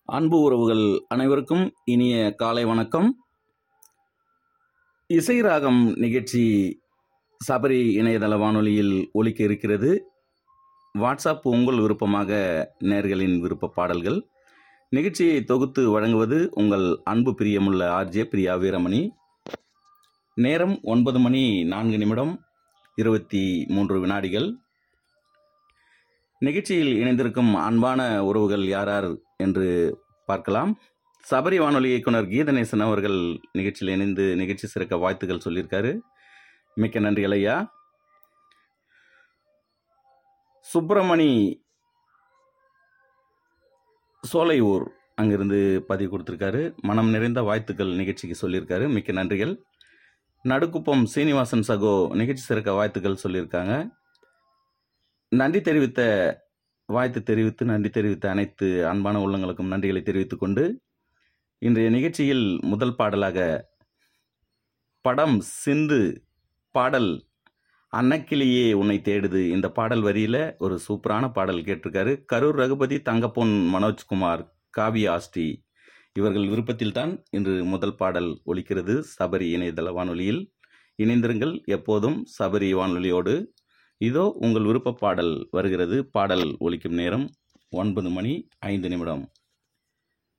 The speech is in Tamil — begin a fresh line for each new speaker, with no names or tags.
அன்பு உறவுகள் அனைவருக்கும் இனிய காலை வணக்கம் இசை ராகம் நிகழ்ச்சி சபரி இணையதள வானொலியில் ஒலிக்க இருக்கிறது வாட்ஸ்அப் உங்கள் விருப்பமாக நேர்களின் விருப்ப பாடல்கள் நிகழ்ச்சியை தொகுத்து வழங்குவது உங்கள் அன்பு பிரியமுள்ள ஆர்ஜே பிரியா வீரமணி நேரம் ஒன்பது மணி நான்கு நிமிடம் இருபத்தி மூன்று வினாடிகள் நிகழ்ச்சியில் இணைந்திருக்கும் அன்பான உறவுகள் யார் யார் என்று பார்க்கலாம் சபரி வானொலி இயக்குனர் கீதநேசன் அவர்கள் நிகழ்ச்சியில் இணைந்து நிகழ்ச்சி சிறக்க வாழ்த்துக்கள் சொல்லியிருக்காரு மிக்க நன்றிகள் ஐயா சுப்பிரமணி சோலையூர் அங்கிருந்து பதிவு கொடுத்துருக்காரு மனம் நிறைந்த வாழ்த்துக்கள் நிகழ்ச்சிக்கு சொல்லியிருக்காரு மிக்க நன்றிகள் நடுக்குப்பம் சீனிவாசன் சகோ நிகழ்ச்சி சிறக்க வாழ்த்துக்கள் சொல்லியிருக்காங்க நன்றி தெரிவித்த வாழ்த்து தெரிவித்து நன்றி தெரிவித்த அனைத்து அன்பான உள்ளங்களுக்கும் நன்றிகளை தெரிவித்துக் கொண்டு இன்றைய நிகழ்ச்சியில் முதல் பாடலாக படம் சிந்து பாடல் அன்னக்கிளியே உன்னை தேடுது இந்த பாடல் வரியில் ஒரு சூப்பரான பாடல் கேட்டிருக்காரு கரூர் ரகுபதி தங்கப்பொன் மனோஜ்குமார் காவிய ஆஸ்டி இவர்கள் விருப்பத்தில்தான் இன்று முதல் பாடல் ஒலிக்கிறது சபரி இணையதள வானொலியில் இணைந்திருங்கள் எப்போதும் சபரி வானொலியோடு இதோ உங்கள் விருப்ப பாடல் வருகிறது பாடல் ஒலிக்கும் நேரம் ஒன்பது மணி ஐந்து நிமிடம்